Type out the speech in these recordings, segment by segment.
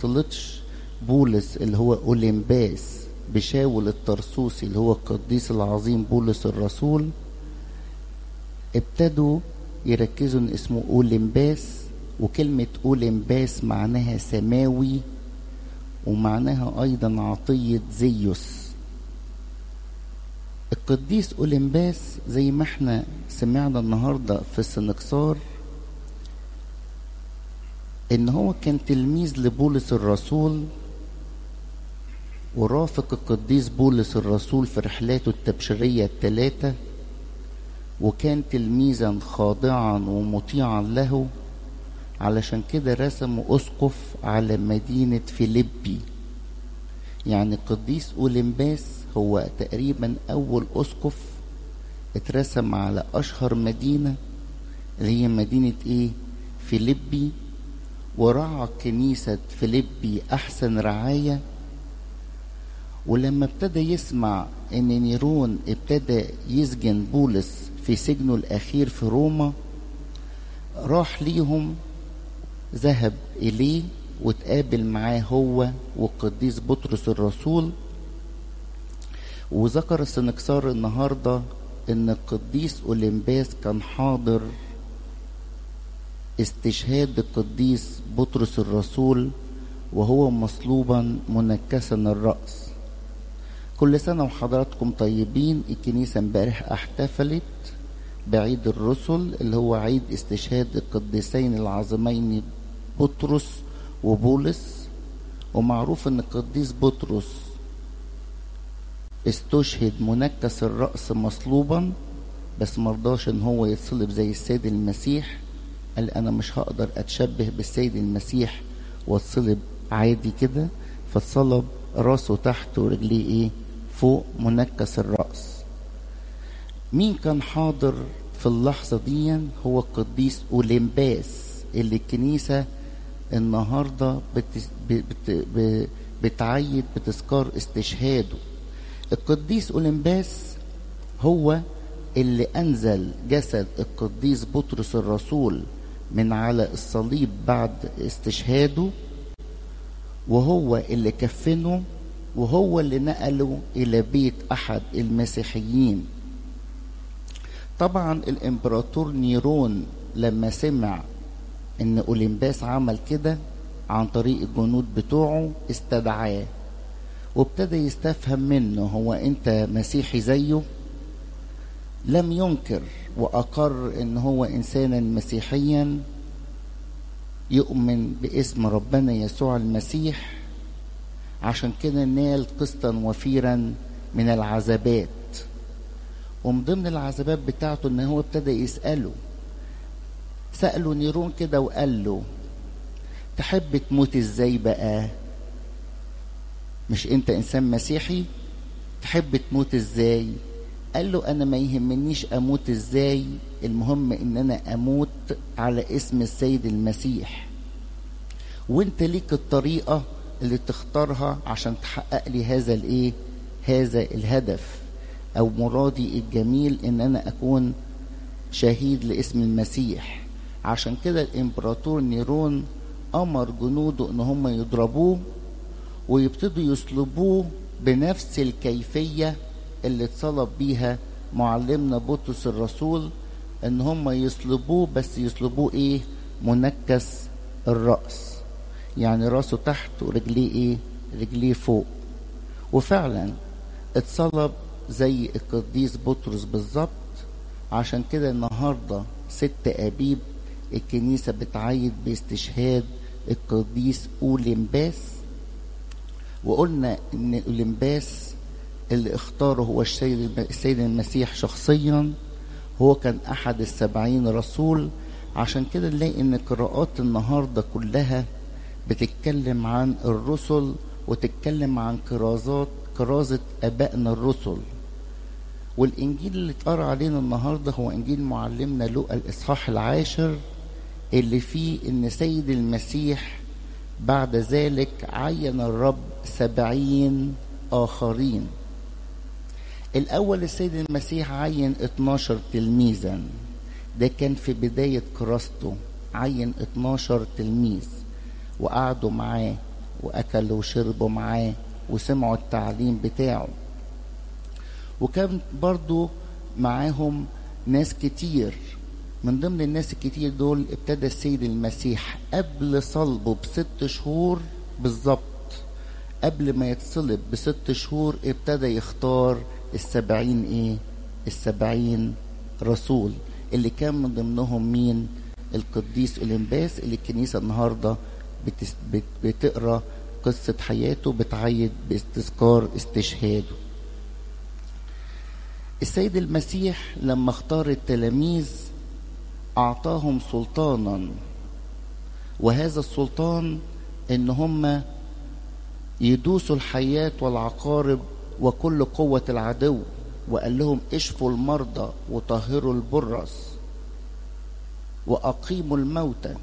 اختلطش بولس اللي هو أوليمباس بشاول الطرسوسي اللي هو القديس العظيم بولس الرسول ابتدوا يركزوا ان اسمه أوليمباس وكلمة أوليمباس معناها سماوي ومعناها أيضا عطية زيوس القديس أوليمباس زي ما احنا سمعنا النهاردة في السنكسار ان هو كان تلميذ لبولس الرسول ورافق القديس بولس الرسول في رحلاته التبشيرية الثلاثة وكان تلميذا خاضعا ومطيعا له علشان كده رسموا أسقف على مدينة فيليبي يعني القديس أوليمباس هو تقريبا أول أسقف اترسم على أشهر مدينة اللي هي مدينة إيه؟ فيليبي ورعى كنيسة فيليبي أحسن رعاية ولما ابتدى يسمع ان نيرون ابتدى يسجن بولس في سجنه الاخير في روما راح ليهم ذهب اليه وتقابل معاه هو والقديس بطرس الرسول وذكر السنكسار النهارده ان القديس اوليمباس كان حاضر استشهاد القديس بطرس الرسول وهو مصلوبا منكسا الرأس كل سنة وحضراتكم طيبين الكنيسة امبارح احتفلت بعيد الرسل اللي هو عيد استشهاد القديسين العظيمين بطرس وبولس ومعروف ان القديس بطرس استشهد منكس الرأس مصلوبا بس مرضاش ان هو يتصلب زي السيد المسيح قال انا مش هقدر اتشبه بالسيد المسيح واتصلب عادي كده فاتصلب راسه تحت ورجليه ايه فوق منكس الرأس مين كان حاضر في اللحظة دي هو القديس أوليمباس اللي الكنيسة النهاردة بت... بت... بت... بتعيد بتذكار استشهاده القديس أوليمباس هو اللي أنزل جسد القديس بطرس الرسول من على الصليب بعد استشهاده وهو اللي كفنه وهو اللي نقله إلى بيت أحد المسيحيين طبعا الإمبراطور نيرون لما سمع إن أوليمباس عمل كده عن طريق الجنود بتوعه استدعاه وابتدى يستفهم منه هو أنت مسيحي زيه لم ينكر وأقر إن هو إنسانا مسيحيا يؤمن باسم ربنا يسوع المسيح عشان كده نال قسطا وفيرا من العذابات ومن ضمن العذابات بتاعته ان هو ابتدى يسأله سأله نيرون كده وقال له تحب تموت ازاي بقى مش انت انسان مسيحي تحب تموت ازاي قال له انا ما يهمنيش اموت ازاي المهم ان انا اموت على اسم السيد المسيح وانت ليك الطريقة اللي تختارها عشان تحقق لي هذا الايه هذا الهدف او مرادي الجميل ان انا اكون شهيد لاسم المسيح عشان كده الامبراطور نيرون امر جنوده ان هم يضربوه ويبتدوا يصلبوه بنفس الكيفيه اللي اتصلب بيها معلمنا بطرس الرسول ان هم يصلبوه بس يصلبوه ايه منكس الرأس يعني راسه تحت ورجليه ايه رجليه فوق وفعلا اتصلب زي القديس بطرس بالظبط عشان كده النهارده ست ابيب الكنيسه بتعيد باستشهاد القديس اوليمباس وقلنا ان اوليمباس اللي اختاره هو السيد السيد المسيح شخصيا هو كان احد السبعين رسول عشان كده نلاقي ان قراءات النهارده كلها بتتكلم عن الرسل وتتكلم عن كرازات كرازة ابائنا الرسل والانجيل اللي اتقرا علينا النهارده هو انجيل معلمنا لوقا الاصحاح العاشر اللي فيه ان سيد المسيح بعد ذلك عين الرب سبعين آخرين الأول السيد المسيح عين 12 تلميذا ده كان في بداية كراسته عين 12 تلميذ وقعدوا معاه وأكلوا وشربوا معاه وسمعوا التعليم بتاعه وكان برضو معاهم ناس كتير من ضمن الناس الكتير دول ابتدى السيد المسيح قبل صلبه بست شهور بالظبط قبل ما يتصلب بست شهور ابتدى يختار السبعين ايه السبعين رسول اللي كان من ضمنهم مين القديس اولمباس اللي الكنيسه النهارده بتس... بت... بتقرا قصه حياته بتعيد باستذكار استشهاده السيد المسيح لما اختار التلاميذ اعطاهم سلطانا وهذا السلطان ان هم يدوسوا الحياة والعقارب وكل قوة العدو وقال لهم اشفوا المرضى وطهروا البرص وأقيموا الموتى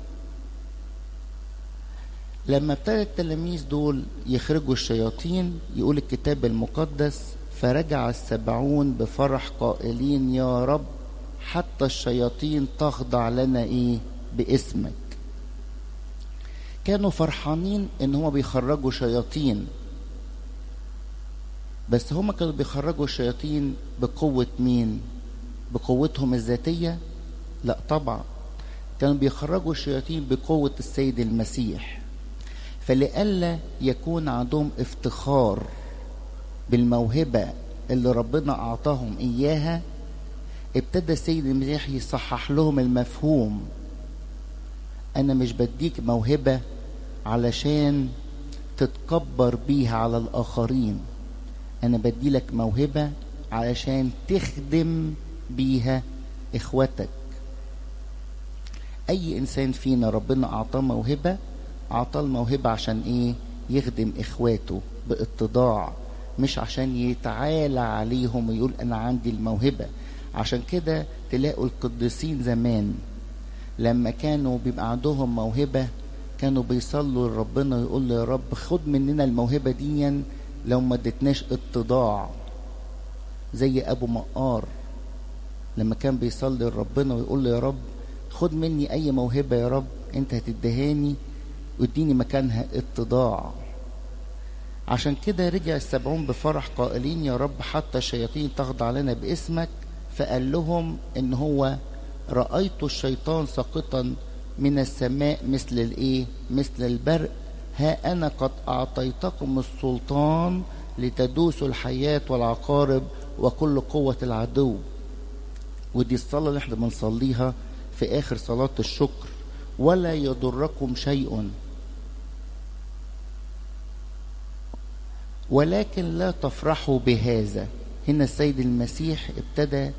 لما ابتدى التلاميذ دول يخرجوا الشياطين يقول الكتاب المقدس فرجع السبعون بفرح قائلين يا رب حتى الشياطين تخضع لنا ايه باسمك كانوا فرحانين ان هم بيخرجوا شياطين بس هم كانوا بيخرجوا الشياطين بقوة مين بقوتهم الذاتية لا طبعا كانوا بيخرجوا الشياطين بقوة السيد المسيح فلئلا يكون عندهم افتخار بالموهبة اللي ربنا أعطاهم إياها ابتدى السيد المسيح يصحح لهم المفهوم أنا مش بديك موهبة علشان تتكبر بيها على الآخرين أنا بدي لك موهبة علشان تخدم بيها إخوتك أي إنسان فينا ربنا أعطاه موهبة أعطاه الموهبة عشان إيه يخدم إخواته باتضاع مش عشان يتعالى عليهم ويقول أنا عندي الموهبة عشان كده تلاقوا القديسين زمان لما كانوا بيبقى عندهم موهبة كانوا بيصلوا لربنا ويقول له يا رب خد مننا الموهبة دي لو ما ادتناش اتضاع زي ابو مقار لما كان بيصلي لربنا ويقول له يا رب خد مني اي موهبة يا رب انت هتدهاني واديني مكانها اتضاع عشان كده رجع السبعون بفرح قائلين يا رب حتى الشياطين تخضع لنا باسمك فقال لهم ان هو رأيت الشيطان ساقطا من السماء مثل الايه مثل البرق ها انا قد اعطيتكم السلطان لتدوسوا الحياة والعقارب وكل قوة العدو ودي الصلاة اللي احنا بنصليها في اخر صلاة الشكر ولا يضركم شيء ولكن لا تفرحوا بهذا هنا السيد المسيح ابتدى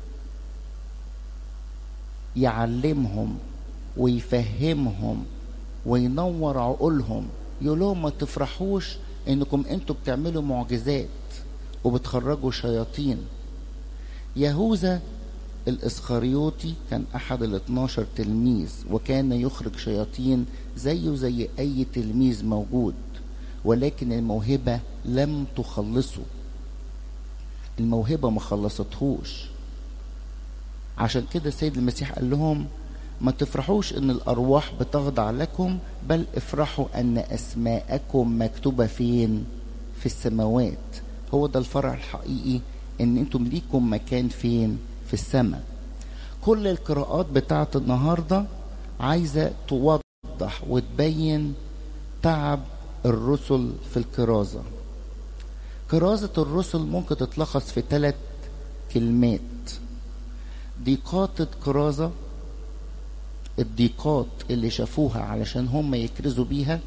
يعلمهم ويفهمهم وينور عقولهم يقول لهم ما تفرحوش انكم انتوا بتعملوا معجزات وبتخرجوا شياطين يهوذا الاسخريوطي كان احد الاثناشر تلميذ وكان يخرج شياطين زيه زي اي تلميذ موجود ولكن الموهبة لم تخلصه الموهبة ما خلصتهوش عشان كده السيد المسيح قال لهم ما تفرحوش ان الارواح بتخضع لكم بل افرحوا ان اسماءكم مكتوبه فين في السماوات هو ده الفرح الحقيقي ان انتم ليكم مكان فين في السماء كل القراءات بتاعت النهارده عايزه توضح وتبين تعب الرسل في الكرازه كرازه الرسل ممكن تتلخص في ثلاث كلمات ضيقات الكرازه الضيقات اللي شافوها علشان هم يكرزوا بيها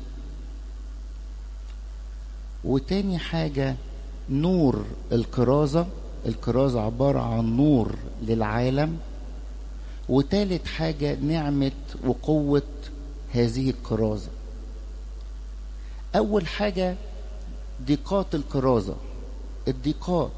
وتاني حاجة نور الكرازة الكرازة عبارة عن نور للعالم وتالت حاجة نعمة وقوة هذه الكرازة أول حاجة ضيقات الكرازة الضيقات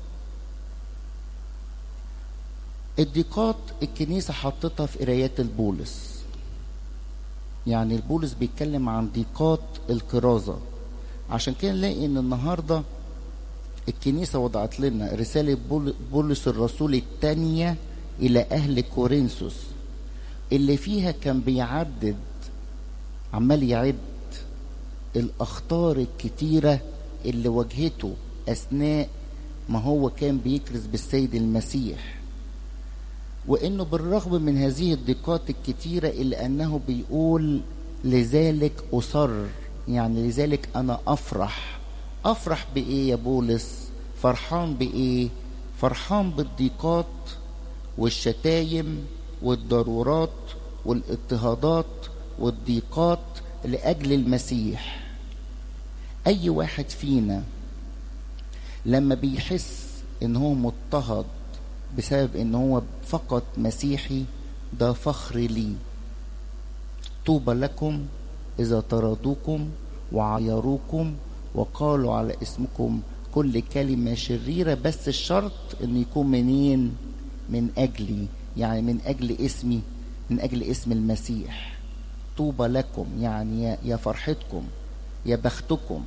الضيقات الكنيسة حطتها في قرايات البولس يعني البولس بيتكلم عن ضيقات الكرازة عشان كده نلاقي ان النهاردة الكنيسة وضعت لنا رسالة بولس الرسول الثانية إلى أهل كورنثوس اللي فيها كان بيعدد عمال يعد الأخطار الكتيرة اللي واجهته أثناء ما هو كان بيكرز بالسيد المسيح وإنه بالرغم من هذه الضيقات الكتيرة إلا أنه بيقول لذلك أصر يعني لذلك أنا أفرح أفرح بإيه يا بولس فرحان بإيه فرحان بالضيقات والشتايم والضرورات والاضطهادات والضيقات لأجل المسيح أي واحد فينا لما بيحس إن هو مضطهد بسبب إن هو فقط مسيحي ده فخر لي طوبى لكم إذا طردوكم وعيروكم وقالوا على اسمكم كل كلمة شريرة بس الشرط إنه يكون منين؟ من أجلي يعني من أجل اسمي من أجل اسم المسيح طوبى لكم يعني يا فرحتكم يا بختكم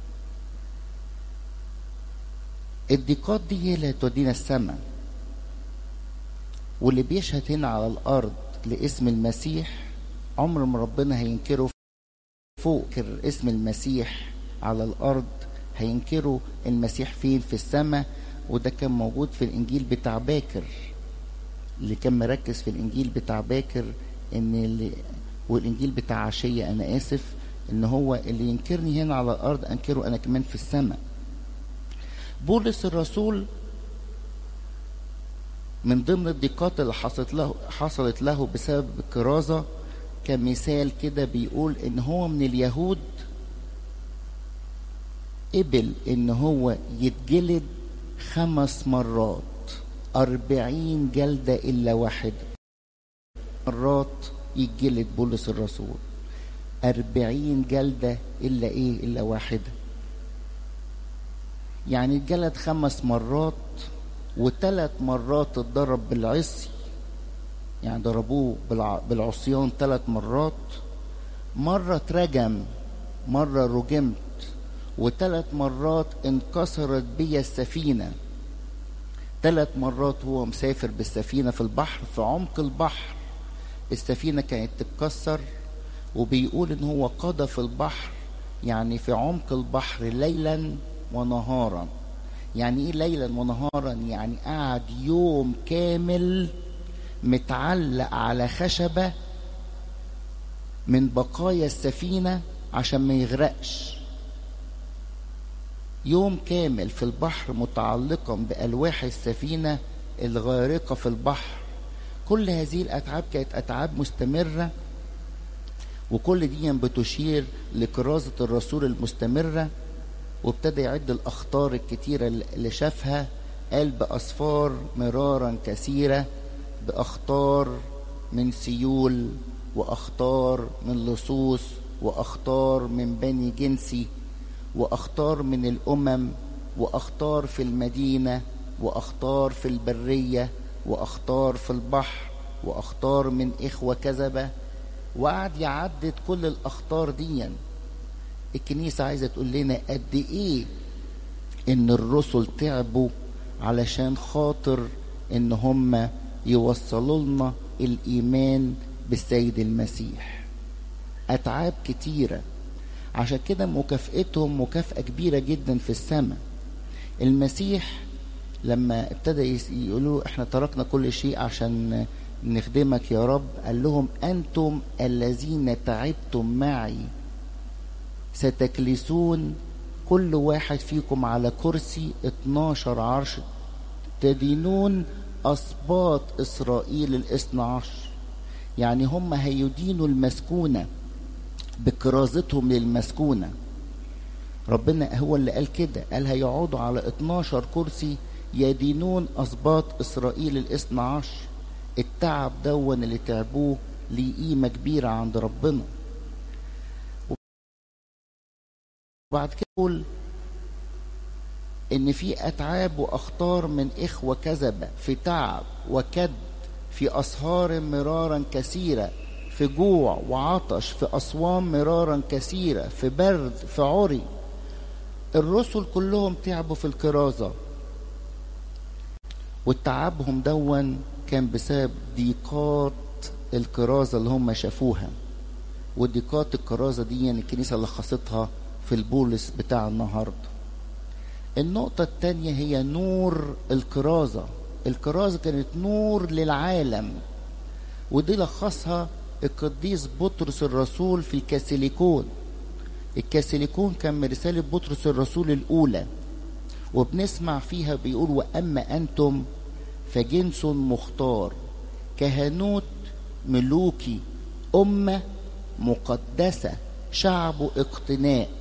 الضيقات دي هي اللي هتودينا السماء واللي بيشهد هنا على الأرض لاسم المسيح عمر ما ربنا هينكره فوق اسم المسيح على الأرض هينكروا المسيح فين في السماء وده كان موجود في الإنجيل بتاع باكر اللي كان مركز في الإنجيل بتاع باكر إن اللي والإنجيل بتاع عشية أنا آسف إن هو اللي ينكرني هنا على الأرض أنكره أنا كمان في السماء بولس الرسول من ضمن الضيقات اللي حصلت له حصلت له بسبب الكرازة كمثال كده بيقول إن هو من اليهود قبل إن هو يتجلد خمس مرات أربعين جلدة إلا واحدة مرات يتجلد بولس الرسول أربعين جلدة إلا إيه إلا واحدة يعني اتجلد خمس مرات وثلاث مرات اتضرب بالعصي يعني ضربوه بالعصيان ثلاث مرات مرة اترجم مرة رجمت وثلاث مرات انكسرت بي السفينة ثلاث مرات هو مسافر بالسفينة في البحر في عمق البحر السفينة كانت تتكسر وبيقول ان هو قضى في البحر يعني في عمق البحر ليلا ونهارا يعني ايه ليلا ونهارا يعني قعد يوم كامل متعلق على خشبة من بقايا السفينة عشان ما يغرقش يوم كامل في البحر متعلقا بألواح السفينة الغارقة في البحر كل هذه الأتعاب كانت أتعاب مستمرة وكل دي بتشير لكرازة الرسول المستمرة وابتدى يعد الأخطار الكتيرة اللي شافها قال بأصفار مرارا كثيرة بأخطار من سيول وأخطار من لصوص وأخطار من بني جنسي وأخطار من الأمم وأخطار في المدينة وأخطار في البرية وأخطار في البحر وأخطار من إخوة كذبة وقعد يعدد كل الأخطار ديًا الكنيسة عايزة تقول لنا قد إيه إن الرسل تعبوا علشان خاطر إن هم يوصلوا لنا الإيمان بالسيد المسيح أتعاب كتيرة عشان كده مكافئتهم مكافأة كبيرة جدا في السماء المسيح لما ابتدى يقولوا احنا تركنا كل شيء عشان نخدمك يا رب قال لهم أنتم الذين تعبتم معي ستجلسون كل واحد فيكم على كرسي 12 عرش تدينون أسباط إسرائيل الاثنى عشر يعني هم هيدينوا المسكونة بكرازتهم للمسكونة ربنا هو اللي قال كده قال هيقعدوا على 12 كرسي يدينون أسباط إسرائيل الاثنى عشر التعب دون اللي تعبوه ليه قيمة كبيرة عند ربنا وبعد كده يقول ان في اتعاب واخطار من اخوه كذبه في تعب وكد في اسهار مرارا كثيره في جوع وعطش في اصوام مرارا كثيره في برد في عري الرسل كلهم تعبوا في الكرازه والتعبهم دون كان بسبب ضيقات الكرازه اللي هم شافوها وديكات الكرازة دي يعني الكنيسة لخصتها في البولس بتاع النهاردة النقطة التانية هي نور الكرازة الكرازة كانت نور للعالم ودي لخصها القديس بطرس الرسول في الكاسيليكون الكاسيليكون كان من رسالة بطرس الرسول الأولى وبنسمع فيها بيقول وأما أنتم فجنس مختار كهنوت ملوكي أمة مقدسة شعب اقتناء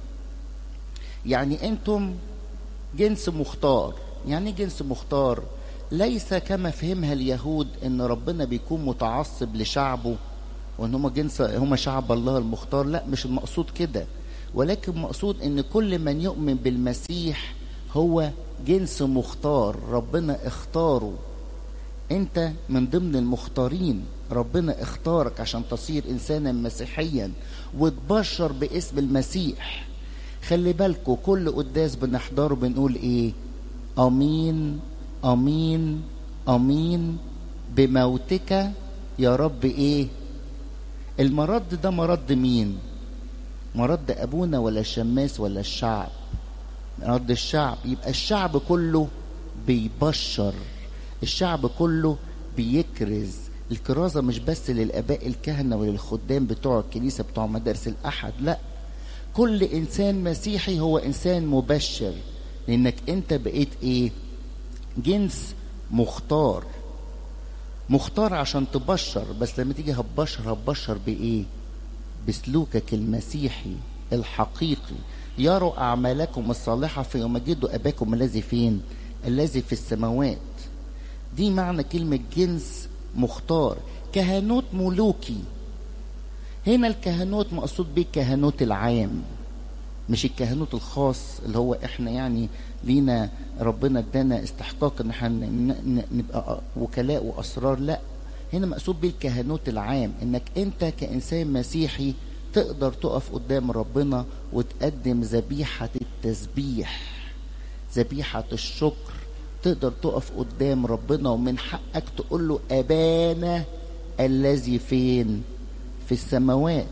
يعني أنتم جنس مختار يعني إيه جنس مختار ليس كما فهمها اليهود ان ربنا بيكون متعصب لشعبه وان هم جنس هم شعب الله المختار لا مش المقصود كده ولكن مقصود ان كل من يؤمن بالمسيح هو جنس مختار ربنا اختاره انت من ضمن المختارين ربنا اختارك عشان تصير انسانا مسيحيا وتبشر باسم المسيح خلي بالكوا كل قداس بنحضره بنقول ايه امين امين امين بموتك يا رب ايه المرض ده مرض مين مرض ابونا ولا الشماس ولا الشعب مرض الشعب يبقى الشعب كله بيبشر الشعب كله بيكرز الكرازه مش بس للاباء الكهنه وللخدام بتوع الكنيسه بتوع مدارس الاحد لا كل انسان مسيحي هو انسان مبشر لانك انت بقيت ايه جنس مختار مختار عشان تبشر بس لما تيجي هتبشر هتبشر بايه بسلوكك المسيحي الحقيقي يروا اعمالكم الصالحه فيمجدوا اباكم الذي فين الذي في السماوات دي معنى كلمه جنس مختار كهنوت ملوكي هنا الكهنوت مقصود به الكهنوت العام مش الكهنوت الخاص اللي هو احنا يعني لينا ربنا ادانا استحقاق ان احنا نبقى وكلاء واسرار لا هنا مقصود بيه الكهنوت العام انك انت كانسان مسيحي تقدر تقف قدام ربنا وتقدم ذبيحه التسبيح ذبيحه الشكر تقدر تقف قدام ربنا ومن حقك تقول له ابانا الذي فين في السماوات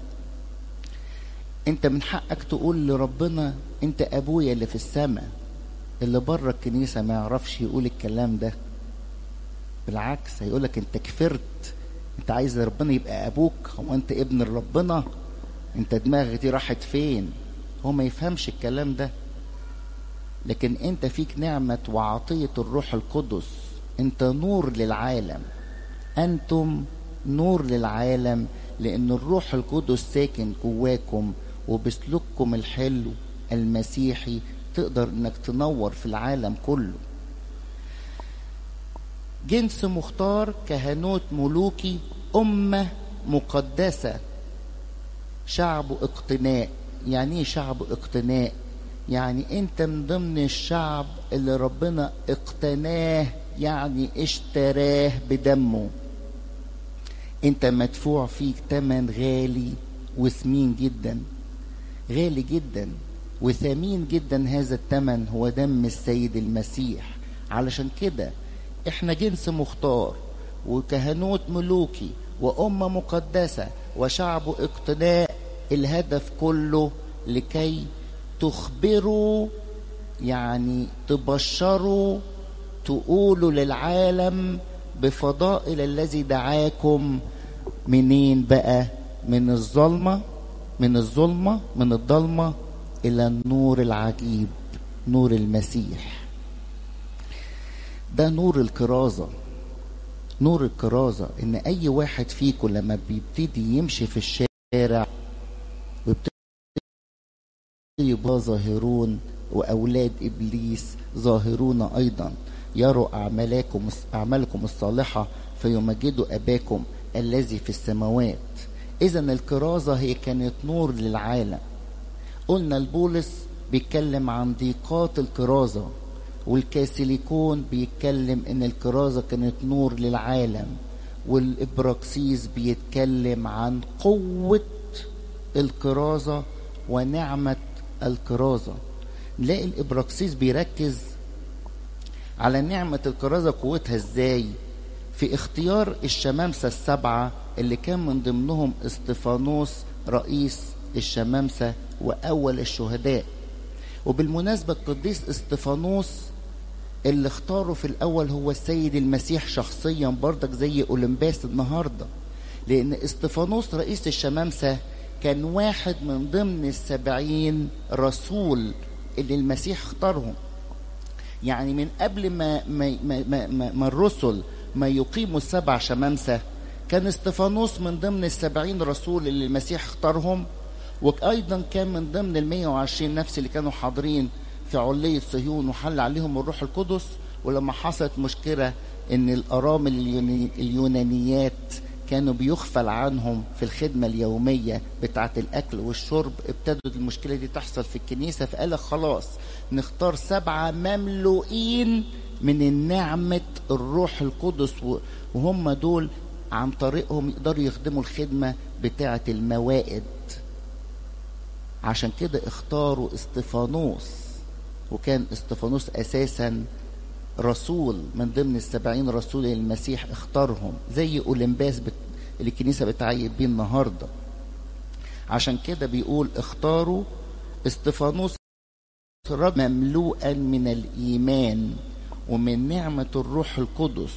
انت من حقك تقول لربنا انت ابويا اللي في السماء اللي بره الكنيسة ما يعرفش يقول الكلام ده بالعكس هيقولك انت كفرت انت عايز ربنا يبقى ابوك هو انت ابن ربنا انت دماغك دي راحت فين هو ما يفهمش الكلام ده لكن انت فيك نعمة وعطية الروح القدس انت نور للعالم انتم نور للعالم لان الروح القدس ساكن جواكم وبسلوككم الحلو المسيحي تقدر انك تنور في العالم كله جنس مختار كهنوت ملوكي أمة مقدسة شعب اقتناء يعني ايه شعب اقتناء يعني انت من ضمن الشعب اللي ربنا اقتناه يعني اشتراه بدمه انت مدفوع فيك تمن غالي وثمين جدا غالي جدا وثمين جدا هذا الثمن هو دم السيد المسيح علشان كده احنا جنس مختار وكهنوت ملوكي وأمة مقدسة وشعب اقتناء الهدف كله لكي تخبروا يعني تبشروا تقولوا للعالم بفضائل الذي دعاكم منين بقى من الظلمة من الظلمة من الضلمة إلى النور العجيب نور المسيح ده نور الكرازة نور الكرازة إن أي واحد فيكم لما بيبتدي يمشي في الشارع ويبتدي يبقى ظاهرون وأولاد إبليس ظاهرون أيضا يروا أعمالكم أعمالكم الصالحة فيمجدوا أباكم الذي في السماوات إذا الكرازة هي كانت نور للعالم قلنا البولس بيتكلم عن ضيقات الكرازة والكاسيليكون بيتكلم ان الكرازة كانت نور للعالم والإبراكسيس بيتكلم عن قوة الكرازة ونعمة الكرازة نلاقي الإبراكسيس بيركز على نعمة الكرازة قوتها ازاي في اختيار الشمامسة السبعة اللي كان من ضمنهم استفانوس رئيس الشمامسة وأول الشهداء وبالمناسبة القديس استفانوس اللي اختاره في الأول هو السيد المسيح شخصيا برضك زي أولمباس النهاردة لأن استفانوس رئيس الشمامسة كان واحد من ضمن السبعين رسول اللي المسيح اختارهم يعني من قبل ما ما ما ما, ما, ما الرسل ما يقيموا السبع شمامسة كان استفانوس من ضمن السبعين رسول اللي المسيح اختارهم وأيضا كان من ضمن المية وعشرين نفس اللي كانوا حاضرين في علية صهيون وحل عليهم الروح القدس ولما حصلت مشكلة ان الأرامل اليونانيات كانوا بيغفل عنهم في الخدمة اليومية بتاعة الأكل والشرب ابتدت المشكلة دي تحصل في الكنيسة فقال خلاص نختار سبعة مملوئين من النعمة الروح القدس وهم دول عن طريقهم يقدروا يخدموا الخدمة بتاعة الموائد عشان كده اختاروا استفانوس وكان استفانوس أساسا رسول من ضمن السبعين رسول اللي المسيح اختارهم زي أولمباس بت... اللي الكنيسة بتعيب بيه النهاردة عشان كده بيقول اختاروا استفانوس رجل مملوءا من الإيمان ومن نعمة الروح القدس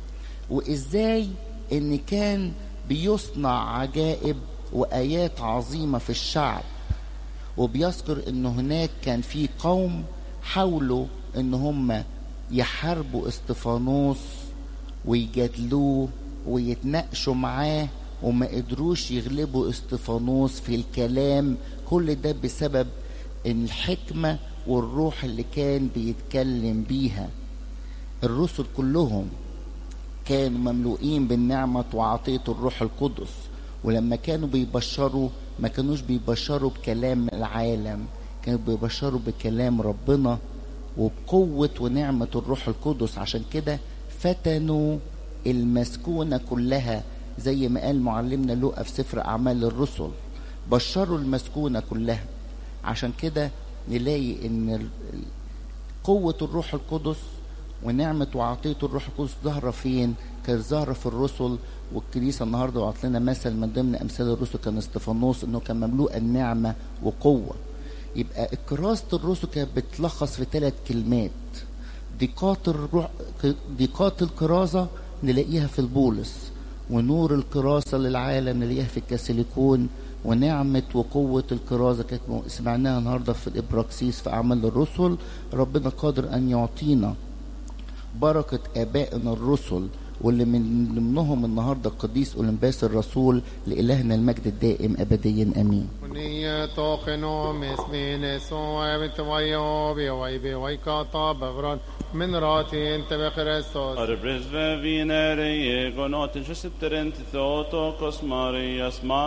وإزاي إن كان بيصنع عجائب وآيات عظيمة في الشعب وبيذكر إن هناك كان في قوم حاولوا إن هم يحاربوا استفانوس ويجادلوه ويتناقشوا معاه وما قدروش يغلبوا استفانوس في الكلام كل ده بسبب الحكمة والروح اللي كان بيتكلم بيها الرسل كلهم كانوا مملوئين بالنعمة وعطية الروح القدس ولما كانوا بيبشروا ما كانوش بيبشروا بكلام العالم كانوا بيبشروا بكلام ربنا وبقوة ونعمة الروح القدس عشان كده فتنوا المسكونة كلها زي ما قال معلمنا لوقا في سفر أعمال الرسل بشروا المسكونة كلها عشان كده نلاقي ان قوة الروح القدس ونعمة وعطية الروح القدس ظاهرة فين؟ كانت ظاهرة في الرسل والكنيسة النهاردة وعط لنا مثل من ضمن أمثال الرسل كان استفانوس إنه كان مملوء النعمة وقوة. يبقى كراسة الرسل كانت بتلخص في ثلاث كلمات. ضيقات الروح ضيقات الكرازة نلاقيها في البولس ونور الكراسة للعالم نلاقيها في الكاثوليكون ونعمة وقوة الكرازة كانت سمعناها النهاردة في الإبراكسيس في أعمال الرسل ربنا قادر أن يعطينا بركة آبائنا الرسل واللي من ضمنهم النهارده القديس اولمباس الرسول لالهنا المجد الدائم ابديا امين. ونية توخنو مسمين سوى بتويو بيوي بيوي كاتا بغران من راتي انت بخريستوس. Arbres ve vinere, gonotin, just iterent, theotokos Marias,